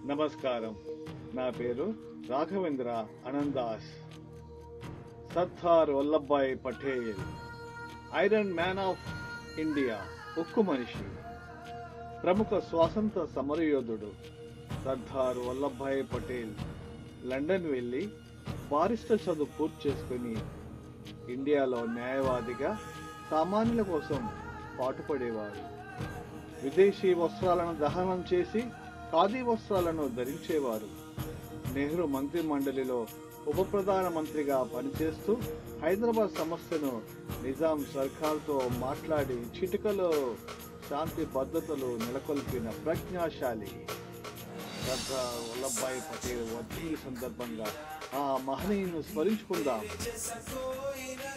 నమస్కారం నా పేరు రాఘవేంద్ర అనందాస్ Sardar Vallabhbhai Patel iron man of India ఉక్కు మనిషి ప్రముఖ స్వాతంత్ర సమరయోధుడు సర్దార్ వల్లభాయ్ పటేల్ లండన్ వెళ్ళి బారిస్టర్ చదువు పూర్తి చేసుకుని ఇండియాలో న్యాయవాదిగా సామాన్యుల కోసం పాటుపడేవారు విదేశీ వస్త్రాలను దహనం చేసి ఖాదీ వస్త్రాలను ధరించేవారు నెహ్రూ మంత్రి మండలిలో ఉప ప్రధాన మంత్రిగా పనిచేస్తూ హైదరాబాద్ సమస్యను నిజాం సర్కార్తో మాట్లాడి చిటికలో శాంతి భద్రతలు నెలకొల్పిన ప్రజ్ఞాశాలి సర్దార్ వల్లభాయ్ పటేల్ వర్ధి సందర్భంగా ఆ మహనీయును స్మరించుకుందాం చేసపోయిన